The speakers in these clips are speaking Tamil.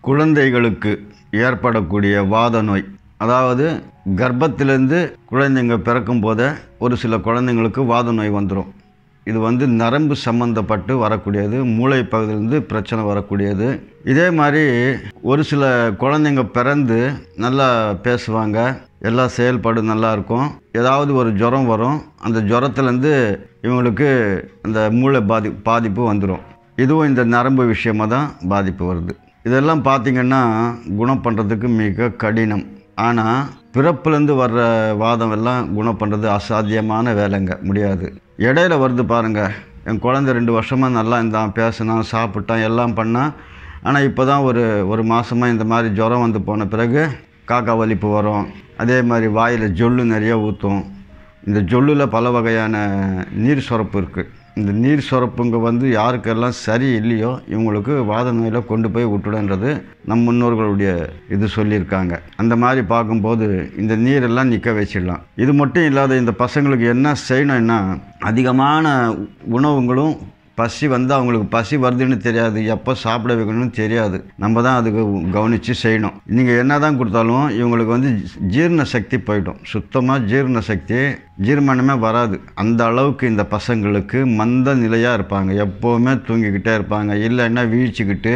குழந்தைகளுக்கு ஏற்படக்கூடிய வாத நோய் அதாவது கர்ப்பத்திலேருந்து குழந்தைங்க பிறக்கும் போதே ஒரு சில குழந்தைங்களுக்கு வாத நோய் வந்துடும் இது வந்து நரம்பு சம்மந்தப்பட்டு வரக்கூடியது மூளை பகுதியிலேருந்து பிரச்சனை வரக்கூடியது இதே மாதிரி ஒரு சில குழந்தைங்க பிறந்து நல்லா பேசுவாங்க எல்லா செயல்பாடு நல்லா இருக்கும் ஏதாவது ஒரு ஜுரம் வரும் அந்த ஜுரத்துலேருந்து இவங்களுக்கு அந்த மூளை பாதி பாதிப்பு வந்துடும் இதுவும் இந்த நரம்பு விஷயமாக தான் பாதிப்பு வருது இதெல்லாம் பார்த்திங்கன்னா குணம் பண்ணுறதுக்கு மிக கடினம் ஆனால் பிறப்புலேருந்து வர்ற வாதம் எல்லாம் குணம் பண்ணுறது அசாத்தியமான வேலைங்க முடியாது இடையில வருது பாருங்கள் என் குழந்தை ரெண்டு வருஷமாக நல்லா இருந்தான் பேசினான் சாப்பிட்டான் எல்லாம் பண்ணான் ஆனால் இப்போ தான் ஒரு ஒரு மாதமாக இந்த மாதிரி ஜுரம் வந்து போன பிறகு காக்கா வலிப்பு வரும் அதே மாதிரி வாயில் ஜொல்லு நிறைய ஊற்றும் இந்த ஜொல்லில் பல வகையான நீர் சுரப்பு இருக்குது இந்த நீர் சுரப்புங்க வந்து யாருக்கெல்லாம் சரி இல்லையோ இவங்களுக்கு வாத நோயில் கொண்டு போய் விட்டுடுன்றது நம் முன்னோர்களுடைய இது சொல்லியிருக்காங்க அந்த மாதிரி பார்க்கும்போது இந்த நீரெல்லாம் நிற்க வச்சிடலாம் இது மட்டும் இல்லாத இந்த பசங்களுக்கு என்ன செய்யணும்னா அதிகமான உணவுங்களும் பசி வந்து அவங்களுக்கு பசி வருதுன்னு தெரியாது எப்போ சாப்பிட வைக்கணும்னு தெரியாது நம்ம தான் அதுக்கு கவனித்து செய்யணும் நீங்கள் என்ன தான் கொடுத்தாலும் இவங்களுக்கு வந்து ஜீரண சக்தி போயிடும் சுத்தமாக ஜீரண சக்தி ஜீர்மானமே வராது அந்த அளவுக்கு இந்த பசங்களுக்கு மந்த நிலையாக இருப்பாங்க எப்போவுமே தூங்கிக்கிட்டே இருப்பாங்க இல்லைன்னா வீழ்ச்சிக்கிட்டு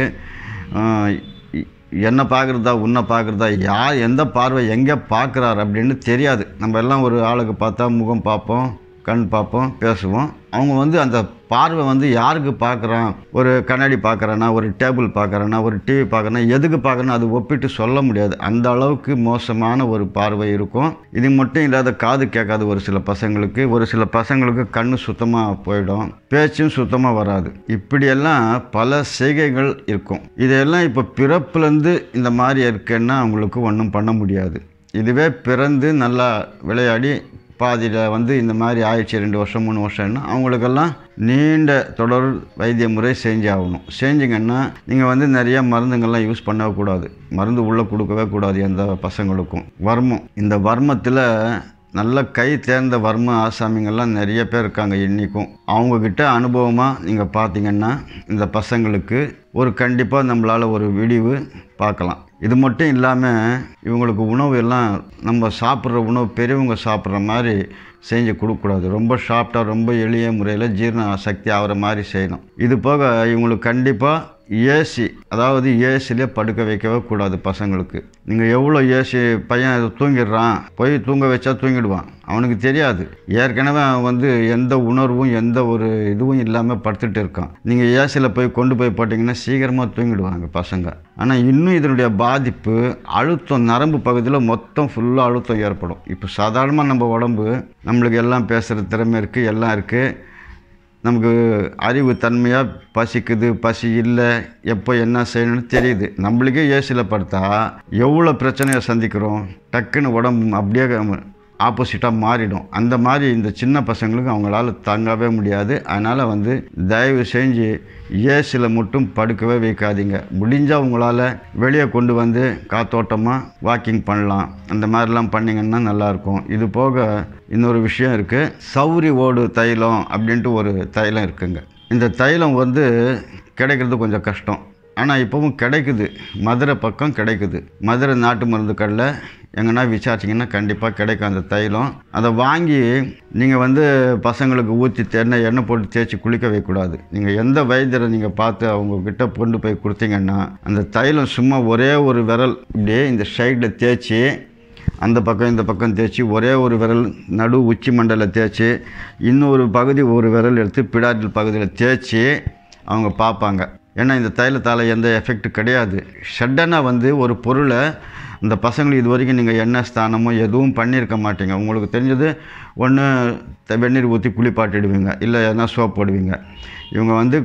என்ன பார்க்குறதா உன்னை பார்க்குறதா யார் எந்த பார்வை எங்கே பார்க்குறாரு அப்படின்னு தெரியாது நம்ம எல்லாம் ஒரு ஆளுக்கு பார்த்தா முகம் பார்ப்போம் கண் பார்ப்போம் பேசுவோம் அவங்க வந்து அந்த பார்வை வந்து யாருக்கு பார்க்குறான் ஒரு கண்ணாடி பார்க்குறானா ஒரு டேபிள் பார்க்குறானா ஒரு டிவி பார்க்குறனா எதுக்கு பார்க்குறனா அது ஒப்பிட்டு சொல்ல முடியாது அந்த அளவுக்கு மோசமான ஒரு பார்வை இருக்கும் இது மட்டும் இல்லாத காது கேட்காது ஒரு சில பசங்களுக்கு ஒரு சில பசங்களுக்கு கண் சுத்தமாக போயிடும் பேச்சும் சுத்தமாக வராது இப்படியெல்லாம் பல செய்கைகள் இருக்கும் இதையெல்லாம் இப்போ பிறப்புலேருந்து இந்த மாதிரி இருக்குன்னா அவங்களுக்கு ஒன்றும் பண்ண முடியாது இதுவே பிறந்து நல்லா விளையாடி பாதியில் வந்து இந்த மாதிரி ஆயிடுச்சு ரெண்டு வருஷம் மூணு வருஷம்னா அவங்களுக்கெல்லாம் நீண்ட தொடர் வைத்திய முறை செஞ்சு ஆகணும் செஞ்சிங்கன்னா நீங்கள் வந்து நிறைய மருந்துங்கள்லாம் யூஸ் பண்ணக்கூடாது மருந்து உள்ளே கொடுக்கவே கூடாது எந்த பசங்களுக்கும் வர்மம் இந்த வர்மத்தில் நல்ல கை தேர்ந்த வர்ம ஆசாமிங்கள்லாம் நிறைய பேர் இருக்காங்க இன்றைக்கும் அவங்கக்கிட்ட அனுபவமாக நீங்கள் பார்த்தீங்கன்னா இந்த பசங்களுக்கு ஒரு கண்டிப்பாக நம்மளால் ஒரு விடிவு பார்க்கலாம் இது மட்டும் இல்லாமல் இவங்களுக்கு உணவு எல்லாம் நம்ம சாப்பிட்ற உணவு பெரியவங்க சாப்பிட்ற மாதிரி செஞ்சு கொடுக்கக்கூடாது ரொம்ப சாஃப்டாக ரொம்ப எளிய முறையில் ஜீரண சக்தி ஆகிற மாதிரி செய்யணும் இது போக இவங்களுக்கு கண்டிப்பாக ஏசி அதாவது ஏசிலே படுக்க வைக்கவே கூடாது பசங்களுக்கு நீங்கள் எவ்வளோ ஏசி பையன் தூங்கிடுறான் போய் தூங்க வச்சா தூங்கிடுவான் அவனுக்கு தெரியாது ஏற்கனவே அவன் வந்து எந்த உணர்வும் எந்த ஒரு இதுவும் இல்லாமல் படுத்துட்டு இருக்கான் நீங்கள் ஏசியில் போய் கொண்டு போய் போட்டிங்கன்னா சீக்கிரமாக தூங்கிடுவாங்க பசங்க ஆனால் இன்னும் இதனுடைய பாதிப்பு அழுத்தம் நரம்பு பகுதியில் மொத்தம் ஃபுல்லாக அழுத்தம் ஏற்படும் இப்போ சாதாரணமாக நம்ம உடம்பு நம்மளுக்கு எல்லாம் பேசுகிற திறமை இருக்குது எல்லாம் இருக்குது நமக்கு அறிவு தன்மையாக பசிக்குது பசி இல்லை எப்போ என்ன செய்யணும்னு தெரியுது நம்மளுக்கே ஏசியில் படுத்தா எவ்வளோ பிரச்சனையை சந்திக்கிறோம் டக்குன்னு உடம்பு அப்படியே ஆப்போசிட்டாக மாறிடும் அந்த மாதிரி இந்த சின்ன பசங்களுக்கு அவங்களால தாங்கவே முடியாது அதனால் வந்து தயவு செஞ்சு ஏசியில் மட்டும் படுக்கவே வைக்காதீங்க முடிஞ்சால் உங்களால் வெளியே கொண்டு வந்து காத்தோட்டமாக வாக்கிங் பண்ணலாம் அந்த மாதிரிலாம் பண்ணிங்கன்னா நல்லாயிருக்கும் இது போக இன்னொரு விஷயம் இருக்குது சௌரி ஓடு தைலம் அப்படின்ட்டு ஒரு தைலம் இருக்குங்க இந்த தைலம் வந்து கிடைக்கிறது கொஞ்சம் கஷ்டம் ஆனால் இப்போவும் கிடைக்குது மதுரை பக்கம் கிடைக்குது மதுரை நாட்டு மருந்து கடையில் எங்கன்னா விசாரிச்சிங்கன்னா கண்டிப்பாக கிடைக்கும் அந்த தைலம் அதை வாங்கி நீங்கள் வந்து பசங்களுக்கு ஊற்றி எண்ணெய் எண்ணெய் போட்டு தேய்ச்சி குளிக்க வைக்கக்கூடாது நீங்கள் எந்த வைத்தியரை நீங்கள் பார்த்து அவங்கக்கிட்ட கொண்டு போய் கொடுத்தீங்கன்னா அந்த தைலம் சும்மா ஒரே ஒரு விரல் இப்படியே இந்த சைடில் தேய்ச்சி அந்த பக்கம் இந்த பக்கம் தேய்ச்சி ஒரே ஒரு விரல் நடு உச்சி மண்டல தேய்ச்சி இன்னொரு பகுதி ஒரு விரல் எடுத்து பிடாட்டில் பகுதியில் தேய்ச்சி அவங்க பார்ப்பாங்க ஏன்னா இந்த தைலத்தால் எந்த எஃபெக்ட் கிடையாது சடனாக வந்து ஒரு பொருளை இந்த பசங்களுக்கு இது வரைக்கும் நீங்கள் எண்ணெய் ஸ்தானமோ எதுவும் பண்ணியிருக்க மாட்டீங்க உங்களுக்கு தெரிஞ்சது ஒன்று வெந்நீர் ஊற்றி குளிப்பாட்டிடுவீங்க இல்லை எதனா சோப் போடுவீங்க இவங்க வந்து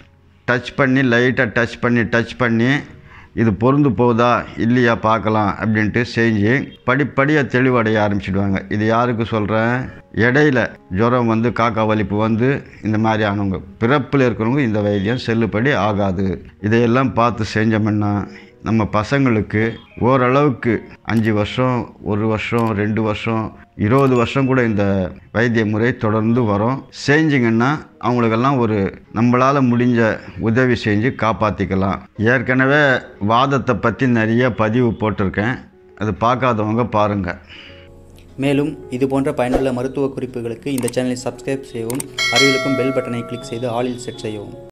டச் பண்ணி லைட்டாக டச் பண்ணி டச் பண்ணி இது பொருந்து போகுதா இல்லையா பார்க்கலாம் அப்படின்ட்டு செஞ்சு படிப்படியாக தெளிவடைய ஆரம்பிச்சிடுவாங்க இது யாருக்கு சொல்கிறேன் இடையில ஜுரம் வந்து காக்கா வலிப்பு வந்து இந்த மாதிரி ஆனவங்க பிறப்பில் இருக்கிறவங்க இந்த வைத்தியம் செல்லுபடி ஆகாது இதையெல்லாம் பார்த்து செஞ்சோம்னா நம்ம பசங்களுக்கு ஓரளவுக்கு அஞ்சு வருஷம் ஒரு வருஷம் ரெண்டு வருஷம் இருபது வருஷம் கூட இந்த வைத்திய முறை தொடர்ந்து வரும் செஞ்சிங்கன்னா அவங்களுக்கெல்லாம் ஒரு நம்மளால் முடிஞ்ச உதவி செஞ்சு காப்பாற்றிக்கலாம் ஏற்கனவே வாதத்தை பற்றி நிறைய பதிவு போட்டிருக்கேன் அது பார்க்காதவங்க பாருங்கள் மேலும் இது போன்ற பயனுள்ள மருத்துவ குறிப்புகளுக்கு இந்த சேனலை சப்ஸ்கிரைப் செய்யவும் அருகிலுக்கும் பெல் பட்டனை கிளிக் செய்து ஆலில் செட் செய்யவும்